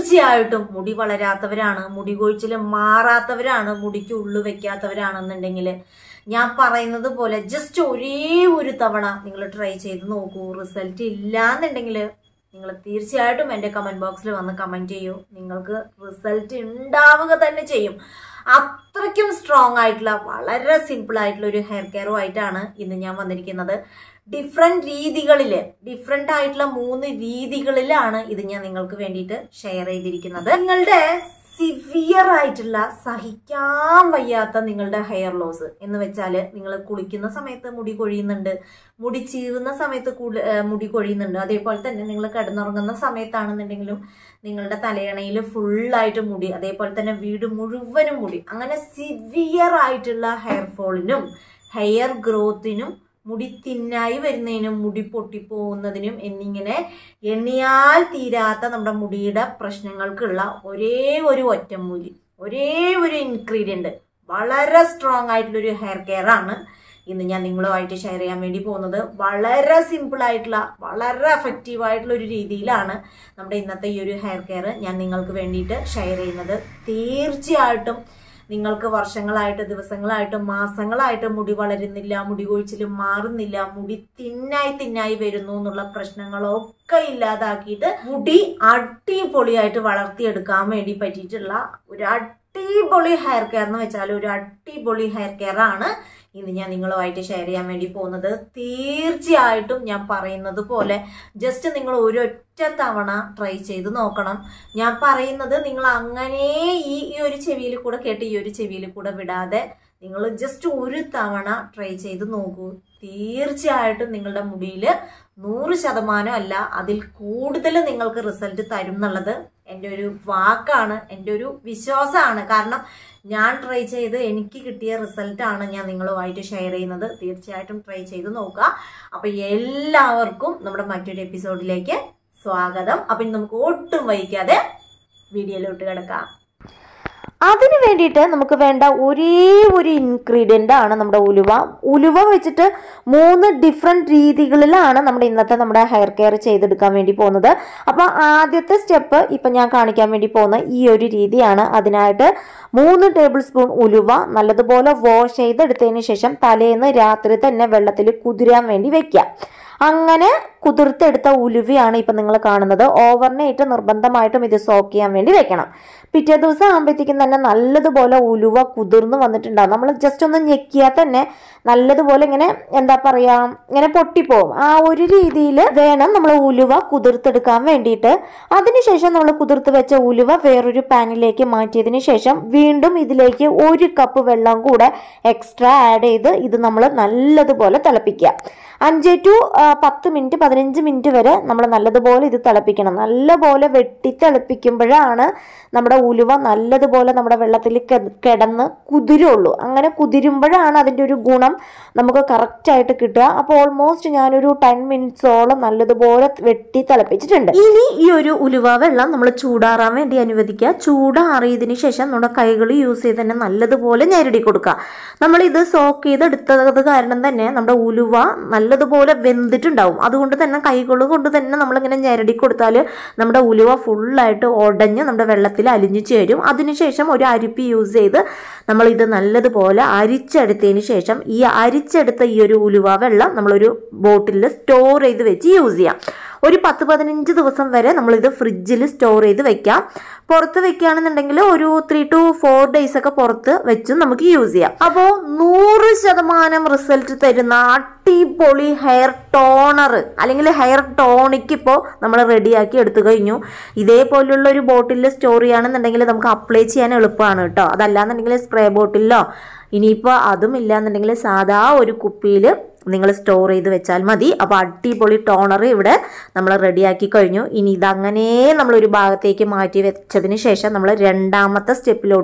തീർച്ചയായിട്ടും മുടി വളരാത്തവരാണ് മുടി കൊഴിച്ചിൽ മാറാത്തവരാണ് മുടിക്ക് ഉള്ളു വെക്കാത്തവരാണെന്നുണ്ടെങ്കിൽ ഞാൻ പറയുന്നത് പോലെ ജസ്റ്റ് ഒരേ ഒരു തവണ നിങ്ങൾ ട്രൈ ചെയ്ത് നോക്കൂ റിസൾട്ട് ഇല്ലാന്നുണ്ടെങ്കിൽ നിങ്ങൾ തീർച്ചയായിട്ടും എൻ്റെ കമൻറ്റ് ബോക്സിൽ വന്ന് കമൻറ്റ് ചെയ്യൂ നിങ്ങൾക്ക് റിസൾട്ട് ഉണ്ടാവുക തന്നെ ചെയ്യും അത്രയ്ക്കും സ്ട്രോങ് ആയിട്ടുള്ള വളരെ സിമ്പിൾ ആയിട്ടുള്ള ഒരു ഹെയർ കെയറുമായിട്ടാണ് ഇന്ന് ഞാൻ വന്നിരിക്കുന്നത് ഡിഫറെന്റ് രീതികളിൽ ഡിഫറെന്റ് ആയിട്ടുള്ള മൂന്ന് രീതികളിലാണ് ഇത് ഞാൻ നിങ്ങൾക്ക് വേണ്ടിയിട്ട് ഷെയർ ചെയ്തിരിക്കുന്നത് നിങ്ങളുടെ സിവിയർ ആയിട്ടുള്ള സഹിക്കാൻ വയ്യാത്ത നിങ്ങളുടെ ഹെയർ ലോസ് എന്ന് വെച്ചാൽ നിങ്ങൾ കുളിക്കുന്ന സമയത്ത് മുടി കൊഴിയുന്നുണ്ട് മുടി ചീവുന്ന സമയത്ത് കുളി- ഏഹ് മുടി കൊഴിയുന്നുണ്ട് അതേപോലെ തന്നെ നിങ്ങൾ കിടന്നുറങ്ങുന്ന സമയത്താണെന്നുണ്ടെങ്കിലും നിങ്ങളുടെ തലയണയിൽ ഫുള്ളായിട്ട് മുടി അതേപോലെ തന്നെ വീട് മുഴുവനും മുടി അങ്ങനെ സിവിയർ ആയിട്ടുള്ള ഹെയർ ഫോളിനും ഹെയർ ഗ്രോത്തിനും മുടി തിന്നായി വരുന്നതിനും മുടി പൊട്ടിപ്പോകുന്നതിനും എന്നിങ്ങനെ എണ്ണിയാൽ തീരാത്ത നമ്മുടെ മുടിയുടെ പ്രശ്നങ്ങൾക്കുള്ള ഒരേ ഒരു ഒറ്റമൂലി ഒരേ ഒരു ഇൻഗ്രീഡിയൻറ്റ് വളരെ സ്ട്രോങ് ആയിട്ടുള്ള ഒരു ഹെയർ കെയർ ആണ് ഇന്ന് ഞാൻ നിങ്ങളുമായിട്ട് ഷെയർ ചെയ്യാൻ വേണ്ടി പോകുന്നത് വളരെ സിമ്പിൾ ആയിട്ടുള്ള വളരെ എഫക്റ്റീവ് ആയിട്ടുള്ള ഒരു രീതിയിലാണ് നമ്മുടെ ഇന്നത്തെ ഈ ഒരു ഹെയർ കെയർ ഞാൻ നിങ്ങൾക്ക് വേണ്ടിയിട്ട് ഷെയർ ചെയ്യുന്നത് തീർച്ചയായിട്ടും നിങ്ങൾക്ക് വർഷങ്ങളായിട്ട് ദിവസങ്ങളായിട്ട് മാസങ്ങളായിട്ട് മുടി വളരുന്നില്ല മുടി കൊഴിച്ചിൽ മാറുന്നില്ല മുടി തിന്നായി തിന്നായി വരുന്നു എന്നുള്ള പ്രശ്നങ്ങളൊക്കെ ഇല്ലാതാക്കിയിട്ട് മുടി അടിപൊളിയായിട്ട് വളർത്തിയെടുക്കാൻ വേണ്ടി പറ്റിയിട്ടുള്ള ഒരു അടിപൊളി ഹെയർ കെയർ എന്ന് വെച്ചാൽ ഒരു അടിപൊളി ഹെയർ കെയർ ആണ് ഇന്ന് ഞാൻ നിങ്ങളുമായിട്ട് ഷെയർ ചെയ്യാൻ വേണ്ടി പോകുന്നത് തീർച്ചയായിട്ടും ഞാൻ പറയുന്നത് പോലെ ജസ്റ്റ് നിങ്ങൾ ഒരൊറ്റ തവണ ട്രൈ ചെയ്ത് നോക്കണം ഞാൻ പറയുന്നത് നിങ്ങൾ അങ്ങനെ ഈ ഈ ഒരു ചെവിയിൽ കൂടെ കേട്ട് ഈ ഒരു ചെവിയിൽ കൂടെ വിടാതെ നിങ്ങൾ ജസ്റ്റ് ഒരു തവണ ട്രൈ ചെയ്ത് നോക്കൂ തീർച്ചയായിട്ടും നിങ്ങളുടെ മുടിയിൽ നൂറ് ശതമാനം അല്ല അതിൽ കൂടുതൽ നിങ്ങൾക്ക് റിസൾട്ട് തരും എന്നുള്ളത് എൻ്റെ ഒരു വാക്കാണ് എൻ്റെ ഒരു വിശ്വാസമാണ് കാരണം ഞാൻ ട്രൈ ചെയ്ത് എനിക്ക് കിട്ടിയ റിസൾട്ടാണ് ഞാൻ നിങ്ങളുമായിട്ട് ഷെയർ ചെയ്യുന്നത് തീർച്ചയായിട്ടും ട്രൈ ചെയ്ത് നോക്കുക അപ്പോൾ എല്ലാവർക്കും നമ്മുടെ മറ്റൊരു എപ്പിസോഡിലേക്ക് സ്വാഗതം അപ്പം ഇനി നമുക്ക് ഒട്ടും വൈകാതെ വീഡിയോയിലോട്ട് കിടക്കാം അതിന് വേണ്ടിയിട്ട് നമുക്ക് വേണ്ട ഒരേ ഒരു ഇൻഗ്രീഡിയൻ്റ് ആണ് നമ്മുടെ ഉലുവ ഉലുവ വെച്ചിട്ട് മൂന്ന് ഡിഫറെൻറ്റ് രീതികളിലാണ് നമ്മുടെ ഇന്നത്തെ നമ്മുടെ ഹെയർ കെയർ ചെയ്തെടുക്കാൻ വേണ്ടി പോകുന്നത് അപ്പോൾ ആദ്യത്തെ സ്റ്റെപ്പ് ഇപ്പം ഞാൻ കാണിക്കാൻ വേണ്ടി പോകുന്ന ഈ ഒരു രീതിയാണ് അതിനായിട്ട് മൂന്ന് ടേബിൾ സ്പൂൺ ഉലുവ നല്ലതുപോലെ വാഷ് ചെയ്തെടുത്തതിന് ശേഷം തലേന്ന് രാത്രി തന്നെ വെള്ളത്തിൽ കുതിരാൻ വേണ്ടി വെക്കുക അങ്ങനെ കുതിർത്തെടുത്ത ഉലുവയാണ് ഇപ്പം നിങ്ങൾ കാണുന്നത് ഓവർനൈറ്റ് നിർബന്ധമായിട്ടും ഇത് സോക്ക് ചെയ്യാൻ വേണ്ടി വെക്കണം പിറ്റേ ദിവസം ആകുമ്പോഴത്തേക്കും തന്നെ നല്ലതുപോലെ ഉലുവ കുതിർന്ന് വന്നിട്ടുണ്ടാവും നമ്മൾ ജസ്റ്റ് ഒന്ന് ഞെക്കിയാൽ തന്നെ നല്ലതുപോലെ ഇങ്ങനെ എന്താ പറയുക ഇങ്ങനെ പൊട്ടിപ്പോവും ആ ഒരു രീതിയിൽ വേണം നമ്മൾ ഉലുവ കുതിർത്തെടുക്കാൻ വേണ്ടിയിട്ട് അതിനുശേഷം നമ്മൾ കുതിർത്ത് വെച്ച ഉലുവ വേറൊരു പാനിലേക്ക് മാറ്റിയതിന് ശേഷം വീണ്ടും ഇതിലേക്ക് ഒരു കപ്പ് വെള്ളം കൂടെ എക്സ്ട്രാ ആഡ് ചെയ്ത് ഇത് നമ്മൾ നല്ലതുപോലെ തിളപ്പിക്കുക അഞ്ച് ടു പത്ത് മിനിറ്റ് പതിനഞ്ച് മിനിറ്റ് വരെ നമ്മൾ നല്ലതുപോലെ ഇത് തിളപ്പിക്കണം നല്ലപോലെ വെട്ടി തിളപ്പിക്കുമ്പോഴാണ് നമ്മുടെ ഉലുവ നല്ലതുപോലെ നമ്മുടെ വെള്ളത്തിൽ കെ- കിടന്ന് കുതിരുള്ളൂ അങ്ങനെ കുതിരുമ്പോഴാണ് അതിൻ്റെ ഒരു ഗുണം നമുക്ക് കറക്റ്റായിട്ട് കിട്ടുക അപ്പോൾ ഓൾമോസ്റ്റ് ഞാനൊരു ടെൻ മിനിറ്റ്സോളം നല്ലതുപോലെ വെട്ടി തിളപ്പിച്ചിട്ടുണ്ട് ഇനി ഈ ഒരു ഉലുവ വെള്ളം നമ്മൾ ചൂടാറാൻ വേണ്ടി അനുവദിക്കുക ചൂടാറിയതിന് ശേഷം നമ്മുടെ കൈകൾ യൂസ് ചെയ്ത് തന്നെ നല്ലതുപോലെ ഞെരടി കൊടുക്കുക നമ്മൾ ഇത് സോക്ക് ചെയ്തെടുത്തത് കാരണം തന്നെ നമ്മുടെ ഉലുവ നല്ലതുപോലെ വെന്തിട്ടുണ്ടാവും അതുകൊണ്ട് തന്നെ കൈകൾ കൊണ്ട് തന്നെ നമ്മളിങ്ങനെ ഞെരടി കൊടുത്താൽ നമ്മുടെ ഉലുവ ഫുള്ളായിട്ട് ഉടഞ്ഞ് നമ്മുടെ വെള്ളത്തിൽ അലിഞ്ഞു ചേരും അതിനുശേഷം ഒരു അരിപ്പി യൂസ് ചെയ്ത് നമ്മൾ ഇത് നല്ലതുപോലെ അരിച്ചെടുത്തതിന് ശേഷം ഈ അരിച്ചെടുത്ത ഈ ഒരു ഉലുവ വെള്ളം നമ്മളൊരു ബോട്ടിലിൽ സ്റ്റോർ ചെയ്ത് വെച്ച് യൂസ് ചെയ്യാം ഒരു പത്ത് പതിനഞ്ച് ദിവസം വരെ നമ്മളിത് ഫ്രിഡ്ജിൽ സ്റ്റോർ ചെയ്ത് വെക്കാം പുറത്ത് വെക്കുകയാണെന്നുണ്ടെങ്കിൽ ഒരു ത്രീ ടു ഫോർ ഡേയ്സ് ഒക്കെ പുറത്ത് വെച്ചും നമുക്ക് യൂസ് ചെയ്യാം അപ്പോൾ നൂറ് ശതമാനം റിസൾട്ട് തരുന്ന അടിപൊളി ഹെയർ ടോണർ അല്ലെങ്കിൽ ഹെയർ ടോണിക് ഇപ്പോൾ നമ്മൾ റെഡിയാക്കി എടുത്തു കഴിഞ്ഞു ഇതേപോലുള്ള ഒരു ബോട്ടിലിൽ സ്റ്റോർ ചെയ്യുകയാണെന്നുണ്ടെങ്കിൽ നമുക്ക് അപ്ലൈ ചെയ്യാൻ എളുപ്പമാണ് കേട്ടോ അതല്ലാന്നുണ്ടെങ്കിൽ സ്പ്രേ ബോട്ടിലോ ഇനിയിപ്പോൾ അതും ഇല്ലാന്നുണ്ടെങ്കിൽ സാധാ ഒരു കുപ്പിയിൽ നിങ്ങൾ സ്റ്റോർ ചെയ്ത് വെച്ചാൽ മതി അപ്പോൾ അടിപൊളി ടോണർ ഇവിടെ നമ്മൾ റെഡിയാക്കി കഴിഞ്ഞു ഇനി ഇതങ്ങനെ നമ്മൾ ഒരു ഭാഗത്തേക്ക് മാറ്റി വെച്ചതിന് ശേഷം നമ്മൾ രണ്ടാമത്തെ സ്റ്റെപ്പിലോട്ട്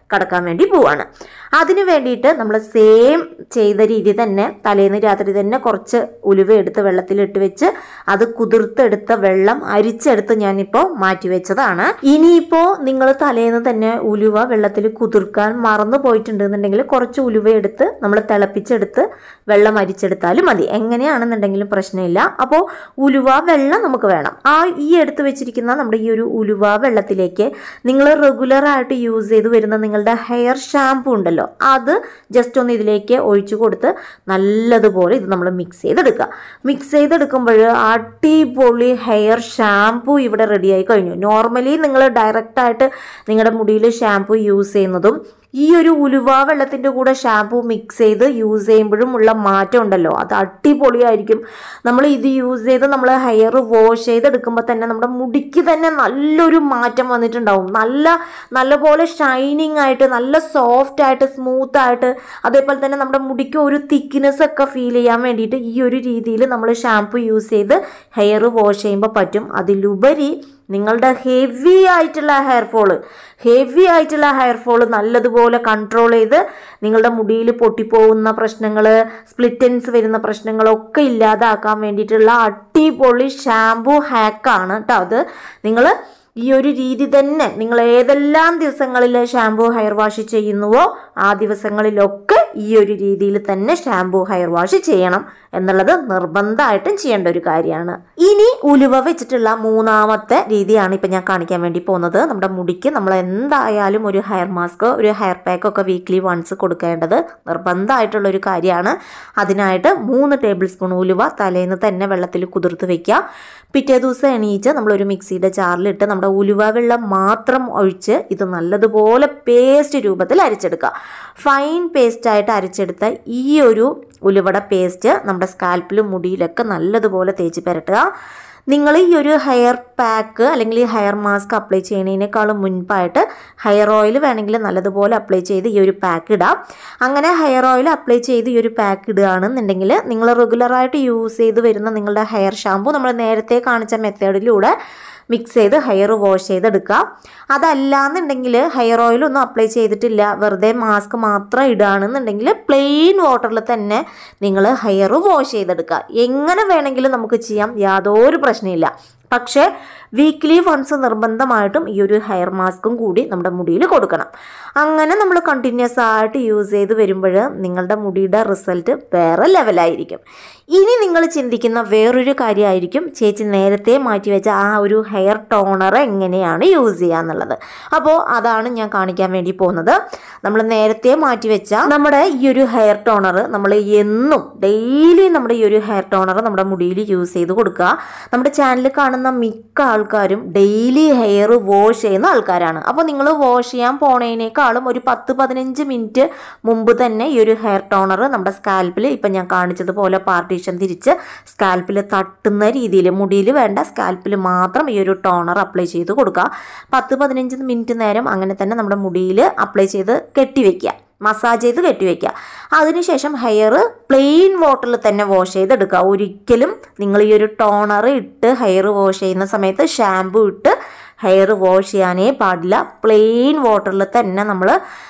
കടക്കാൻ വേണ്ടി പോവാണ് അതിന് വേണ്ടിയിട്ട് നമ്മൾ സെയിം ചെയ്ത രീതി തന്നെ തലേന്ന് രാത്രി തന്നെ കുറച്ച് ഉലുവ എടുത്ത് വെള്ളത്തിലിട്ട് വെച്ച് അത് കുതിർത്തെടുത്ത വെള്ളം അരിച്ചെടുത്ത് ഞാനിപ്പോൾ മാറ്റി വെച്ചതാണ് ഇനിയിപ്പോൾ നിങ്ങൾ തലേന്ന് തന്നെ ഉലുവ വെള്ളത്തിൽ കുതിർക്കാൻ മറന്നു പോയിട്ടുണ്ടെന്നുണ്ടെങ്കിൽ കുറച്ച് ഉലുവ എടുത്ത് നമ്മൾ തിളപ്പിച്ചെടുത്ത് വെള്ളം അരിച്ചെടുത്താലും മതി എങ്ങനെയാണെന്നുണ്ടെങ്കിലും പ്രശ്നമില്ല അപ്പോൾ ഉലുവ വെള്ളം നമുക്ക് വേണം ആ ഈ എടുത്ത് വെച്ചിരിക്കുന്ന നമ്മുടെ ഈ ഒരു ഉലുവ വെള്ളത്തിലേക്ക് നിങ്ങൾ റെഗുലറായിട്ട് യൂസ് ചെയ്ത് വരുന്ന നിങ്ങളുടെ ഹെയർ ഷാമ്പു ഉണ്ടല്ലോ അത് ജസ്റ്റ് ഒന്ന് ഇതിലേക്ക് ഒഴിച്ചു കൊടുത്ത് നല്ലതുപോലെ ഇത് നമ്മൾ മിക്സ് ചെയ്തെടുക്കുക മിക്സ് ചെയ്തെടുക്കുമ്പോൾ അടിപൊളി ഹെയർ ഷാമ്പു ഇവിടെ റെഡിയായി കഴിഞ്ഞു നോർമലി നിങ്ങൾ ഡയറക്റ്റായിട്ട് നിങ്ങളുടെ മുടിയിൽ ഷാമ്പു യൂസ് ചെയ്യുന്നതും ഈ ഒരു ഉലുവ വെള്ളത്തിൻ്റെ കൂടെ ഷാമ്പു മിക്സ് ചെയ്ത് യൂസ് ചെയ്യുമ്പോഴും ഉള്ള മാറ്റം ഉണ്ടല്ലോ അത് അടിപൊളിയായിരിക്കും നമ്മൾ ഇത് യൂസ് ചെയ്ത് നമ്മൾ ഹെയർ വാഷ് ചെയ്തെടുക്കുമ്പോൾ തന്നെ നമ്മുടെ മുടിക്ക് തന്നെ നല്ലൊരു മാറ്റം വന്നിട്ടുണ്ടാവും നല്ല നല്ലപോലെ ഷൈനിങ് ആയിട്ട് നല്ല സോഫ്റ്റ് ആയിട്ട് സ്മൂത്ത് ആയിട്ട് അതേപോലെ തന്നെ നമ്മുടെ മുടിക്ക് ഒരു തിക്നെസ് ഒക്കെ ഫീൽ ചെയ്യാൻ വേണ്ടിയിട്ട് ഈ ഒരു രീതിയിൽ നമ്മൾ ഷാമ്പു യൂസ് ചെയ്ത് ഹെയർ വാഷ് ചെയ്യുമ്പോൾ പറ്റും അതിലുപരി നിങ്ങളുടെ ഹെവി ആയിട്ടുള്ള ഹെയർ ഫോള് ഹെവി ആയിട്ടുള്ള ഹെയർ ഫോള് നല്ലതുപോലെ കൺട്രോൾ ചെയ്ത് നിങ്ങളുടെ മുടിയിൽ പൊട്ടിപ്പോകുന്ന പ്രശ്നങ്ങൾ സ്പ്ലിറ്റൻസ് വരുന്ന പ്രശ്നങ്ങളൊക്കെ ഇല്ലാതാക്കാൻ വേണ്ടിയിട്ടുള്ള അടിപൊളി ഷാംപൂ ഹാക്കാണ് കേട്ടോ അത് നിങ്ങൾ ഈ ഒരു രീതി തന്നെ നിങ്ങൾ ഏതെല്ലാം ദിവസങ്ങളിൽ ഷാംപൂ ഹെയർ വാഷ് ചെയ്യുന്നുവോ ആ ദിവസങ്ങളിലൊക്കെ ഈ ഒരു രീതിയിൽ തന്നെ ഷാംപൂ ഹെയർ വാഷ് ചെയ്യണം എന്നുള്ളത് നിർബന്ധമായിട്ടും ചെയ്യേണ്ട ഒരു കാര്യമാണ് ഇനി ഉലുവ വെച്ചിട്ടുള്ള മൂന്നാമത്തെ രീതിയാണ് ഇപ്പം ഞാൻ കാണിക്കാൻ വേണ്ടി പോകുന്നത് നമ്മുടെ മുടിക്ക് നമ്മൾ എന്തായാലും ഒരു ഹെയർ മാസ്ക് ഒരു ഹെയർ പാക്ക് ഒക്കെ വീക്ക്ലി വൺസ് കൊടുക്കേണ്ടത് നിർബന്ധമായിട്ടുള്ള ഒരു കാര്യമാണ് അതിനായിട്ട് മൂന്ന് ടേബിൾ സ്പൂൺ ഉലുവ തലേന്ന് തന്നെ വെള്ളത്തിൽ കുതിർത്ത് വെക്കുക പിറ്റേ ദിവസം എണീച്ച് നമ്മളൊരു മിക്സിയുടെ ജാറിലിട്ട് നമ്മുടെ ഉലുവ വെള്ളം മാത്രം ഒഴിച്ച് ഇത് നല്ലതുപോലെ പേസ്റ്റ് രൂപത്തിൽ അരച്ചെടുക്കുക ഫൈൻ പേസ്റ്റായിട്ട് അരച്ചെടുത്ത ഈ ഒരു ഉലുവയുടെ പേസ്റ്റ് നമ്മുടെ സ്കാൽപ്പിലും മുടിയിലൊക്കെ നല്ലതുപോലെ തേച്ച് പുരട്ടുക നിങ്ങൾ ഈ ഒരു ഹെയർ പാക്ക് അല്ലെങ്കിൽ ഈ ഹെയർ മാസ്ക് അപ്ലൈ ചെയ്യുന്നതിനേക്കാളും മുൻപായിട്ട് ഹെയർ ഓയിൽ വേണമെങ്കിൽ നല്ലതുപോലെ അപ്ലൈ ചെയ്ത് ഈ ഒരു പാക്ക് ഇടാം അങ്ങനെ ഹെയർ ഓയിൽ അപ്ലൈ ചെയ്ത് ഈ ഒരു പാക്ക് ഇടുകയാണെന്നുണ്ടെങ്കിൽ നിങ്ങൾ റെഗുലറായിട്ട് യൂസ് ചെയ്ത് വരുന്ന നിങ്ങളുടെ ഹെയർ ഷാമ്പു നമ്മൾ നേരത്തെ കാണിച്ച മെത്തേഡിലൂടെ മിക്സ് ചെയ്ത് ഹെയർ വാഷ് ചെയ്തെടുക്കുക അതല്ലാന്നുണ്ടെങ്കിൽ ഹെയർ ഓയിൽ ഒന്നും അപ്ലൈ ചെയ്തിട്ടില്ല വെറുതെ മാസ്ക് മാത്രം ഇടുകയാണെന്നുണ്ടെങ്കിൽ പ്ലെയിൻ വാട്ടറിൽ തന്നെ നിങ്ങൾ ഹെയർ വാഷ് ചെയ്തെടുക്കുക എങ്ങനെ വേണമെങ്കിലും നമുക്ക് ചെയ്യാം യാതൊരു പ്രശ്നമില്ല പക്ഷേ വീക്ക്ലി വൺസ് നിർബന്ധമായിട്ടും ഈ ഒരു ഹെയർ മാസ്കും കൂടി നമ്മുടെ മുടിയിൽ കൊടുക്കണം അങ്ങനെ നമ്മൾ കണ്ടിന്യൂസ് ആയിട്ട് യൂസ് ചെയ്ത് വരുമ്പോൾ നിങ്ങളുടെ മുടിയുടെ റിസൾട്ട് വേറെ ലെവലായിരിക്കും ഇനി നിങ്ങൾ ചിന്തിക്കുന്ന വേറൊരു കാര്യമായിരിക്കും ചേച്ചി നേരത്തെ മാറ്റി വെച്ച ആ ഒരു ഹെയർ ടോണർ എങ്ങനെയാണ് യൂസ് ചെയ്യുക എന്നുള്ളത് അപ്പോൾ അതാണ് ഞാൻ കാണിക്കാൻ വേണ്ടി പോകുന്നത് നമ്മൾ നേരത്തെ മാറ്റി വെച്ച നമ്മുടെ ഈ ഒരു ഹെയർ ടോണർ നമ്മൾ എന്നും ഡെയിലി നമ്മുടെ ഈ ഒരു ഹെയർ ടോണർ നമ്മുടെ മുടിയിൽ യൂസ് ചെയ്ത് കൊടുക്കുക നമ്മുടെ ചാനലിൽ കാണുന്ന മിക്ക ആൾക്കാരും ഡെയിലി ഹെയർ വാഷ് ചെയ്യുന്ന ആൾക്കാരാണ് അപ്പോൾ നിങ്ങൾ വാഷ് ചെയ്യാൻ പോണതിനേക്കാളും ഒരു പത്ത് പതിനഞ്ച് മിനിറ്റ് മുമ്പ് തന്നെ ഈ ഒരു ഹെയർ ടോണർ നമ്മുടെ സ്കാൽപ്പിൽ ഇപ്പം ഞാൻ കാണിച്ചതുപോലെ പാർട്ടീഷൻ തിരിച്ച് സ്കാൽപ്പിൽ തട്ടുന്ന രീതിയിൽ മുടിയിൽ വേണ്ട സ്കാൽപ്പിൽ മാത്രം ഈ ഒരു ടോണർ അപ്ലൈ ചെയ്ത് കൊടുക്കുക പത്ത് പതിനഞ്ച് മിനിറ്റ് നേരം അങ്ങനെ തന്നെ നമ്മുടെ മുടിയിൽ അപ്ലൈ ചെയ്ത് കെട്ടിവെക്കുക മസാജ് ചെയ്ത് കെട്ടിവെക്കുക അതിനുശേഷം ഹെയർ പ്ലെയിൻ വാട്ടറിൽ തന്നെ വാഷ് ചെയ്തെടുക്കുക ഒരിക്കലും നിങ്ങൾ ഈ ഒരു ടോണർ ഇട്ട് ഹെയർ വാഷ് ചെയ്യുന്ന സമയത്ത് ഷാമ്പു ഇട്ട് ഹെയർ വാഷ് ചെയ്യാനേ പാടില്ല പ്ലെയിൻ വാട്ടറിൽ തന്നെ നമ്മൾ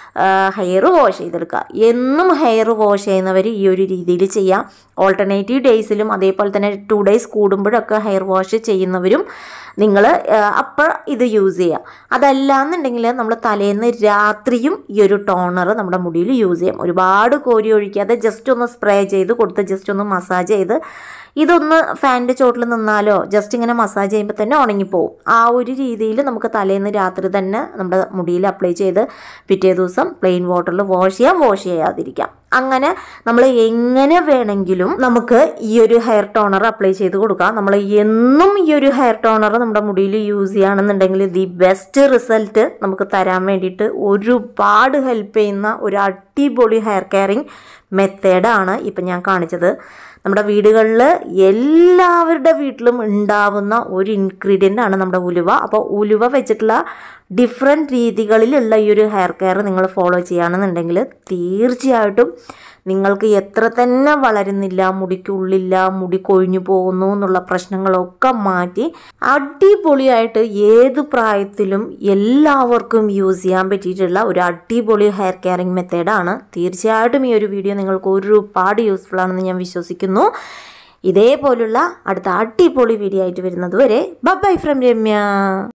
ഹെയർ വാഷ് ചെയ്തെടുക്കുക എന്നും ഹെയർ വാഷ് ചെയ്യുന്നവർ ഈ ഒരു രീതിയിൽ ചെയ്യാം ഓൾട്ടർനേറ്റീവ് ഡേയ്സിലും അതേപോലെ തന്നെ ടു ഡേയ്സ് കൂടുമ്പോഴൊക്കെ ഹെയർ വാഷ് ചെയ്യുന്നവരും നിങ്ങൾ അപ്പോൾ ഇത് യൂസ് ചെയ്യുക അതല്ലാന്നുണ്ടെങ്കിൽ നമ്മൾ തലേന്ന് രാത്രിയും ഈ ഒരു ടോണർ നമ്മുടെ മുടിയിൽ യൂസ് ചെയ്യാം ഒരുപാട് കോരി ഒഴിക്കാതെ ജസ്റ്റ് ഒന്ന് സ്പ്രേ ചെയ്ത് കൊടുത്ത് ജസ്റ്റ് ഒന്ന് മസാജ് ചെയ്ത് ഇതൊന്ന് ഫാനിൻ്റെ ചോട്ടിൽ നിന്നാലോ ജസ്റ്റ് ഇങ്ങനെ മസാജ് ചെയ്യുമ്പോൾ തന്നെ ഉണങ്ങിപ്പോവും ആ ഒരു രീതിയിൽ നമുക്ക് തലേന്ന് രാത്രി തന്നെ നമ്മുടെ മുടിയിൽ അപ്ലൈ ചെയ്ത് പിറ്റേ ദിവസം പ്ലെയിൻ വാട്ടറിൽ വാഷ് ചെയ്യാം വാഷ് ചെയ്യാതിരിക്കാം അങ്ങനെ നമ്മൾ എങ്ങനെ വേണമെങ്കിലും നമുക്ക് ഈ ഒരു ഹെയർ ടോണർ അപ്ലൈ ചെയ്ത് കൊടുക്കാം നമ്മൾ എന്നും ഈ ഒരു ഹെയർ ടോണർ നമ്മുടെ മുടിയിൽ യൂസ് ചെയ്യുകയാണെന്നുണ്ടെങ്കിൽ ദി ബെസ്റ്റ് റിസൾട്ട് നമുക്ക് തരാൻ വേണ്ടിയിട്ട് ഒരുപാട് ഹെൽപ്പ് ചെയ്യുന്ന ഒരു അടിപൊളി ഹെയർ കെയറിങ് മെത്തേഡാണ് ഇപ്പം ഞാൻ കാണിച്ചത് നമ്മുടെ വീടുകളിൽ എല്ലാവരുടെ വീട്ടിലും ഉണ്ടാവുന്ന ഒരു ഇൻഗ്രീഡിയൻ്റ് ആണ് നമ്മുടെ ഉലുവ അപ്പോൾ ഉലുവ വെച്ചിട്ടുള്ള ഡിഫറെൻറ്റ് രീതികളിലുള്ള ഈ ഒരു ഹെയർ കെയർ നിങ്ങൾ ഫോളോ ചെയ്യുകയാണെന്നുണ്ടെങ്കിൽ തീർച്ചയായിട്ടും നിങ്ങൾക്ക് എത്ര തന്നെ വളരുന്നില്ല മുടിക്കുള്ളില്ല മുടി കൊഴിഞ്ഞു പോകുന്നു എന്നുള്ള പ്രശ്നങ്ങളൊക്കെ മാറ്റി അടിപൊളിയായിട്ട് ഏത് പ്രായത്തിലും എല്ലാവർക്കും യൂസ് ചെയ്യാൻ പറ്റിയിട്ടുള്ള ഒരു അടിപൊളി ഹെയർ കെയറിങ് മെത്തേഡാണ് തീർച്ചയായിട്ടും ഈ ഒരു വീഡിയോ നിങ്ങൾക്ക് ഒരുപാട് യൂസ്ഫുൾ ആണെന്ന് ഞാൻ വിശ്വസിക്കുന്നു ഇതേപോലുള്ള അടുത്ത അടിപൊളി വീഡിയോ ആയിട്ട് വരുന്നത് വരെ ബൈ ഫ്രം രമ്യ